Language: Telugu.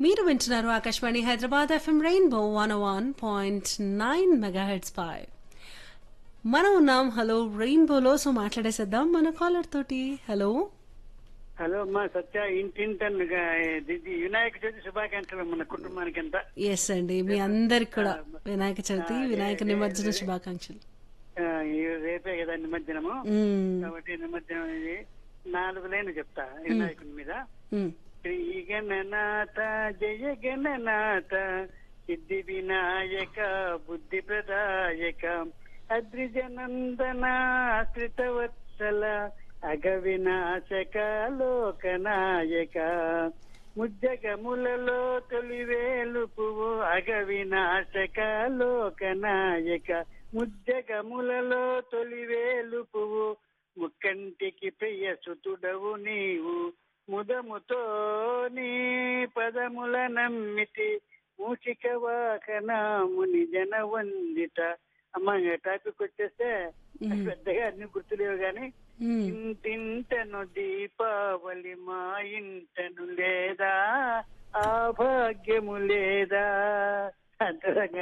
మీరు వింటున్నారు Akashvani Hyderabad FM rainbow one one point nine megahertz పై మనం ఉన్నాం హలో రెయిన్బోలో సో మాట్లాడేసేద్దాం మన కాలర్ తోటి హలో హలో అమ్మా సత్య ఇంటింటన్ ఇది వినాయక చవితి శుభాకాంక్షలు మన కుటుంబానికి అంతా ఎస్ అండి మీ అందరికి కూడా వినాయక చవితి వినాయక నిమజ్జన శుభాకాంక్షలు ఆ, ఈ రేపే కదా నిమజ్జనము మ్మ్. కాబట్టి నిమజ్జనం ఇది నాలుగు లైన్లు చెప్తా వినాయకుని మీద మ్మ్. శ్రీ గణనాథ జయ గణనాథ సిద్ధి వినాయక బుద్ధి ప్రదాయక అద్రిజనందన ఆశ్రితవత్సల అగ వినాశక లోకనాయక ముజ్జగములలో తొలివేలు పువ్వు అగ వినాశక లోకనాయక ముజ్జగములలో తొలివేలు పువ్వు ముక్కంటికి ప్రియ సుతుడవు నీవు ముదముతో నీ పదముల నమ్మితి మూషిక వాహనాముని జన వందిత అమ్మ టాపిక్ వచ్చేస్తే పెద్దగా అన్ని గుర్తులేవు గాని మ్మ్. ఇంటింటను దీపావళి మా ఇంటను లేదా ఆ భాగ్యము లేదా అంతరంగా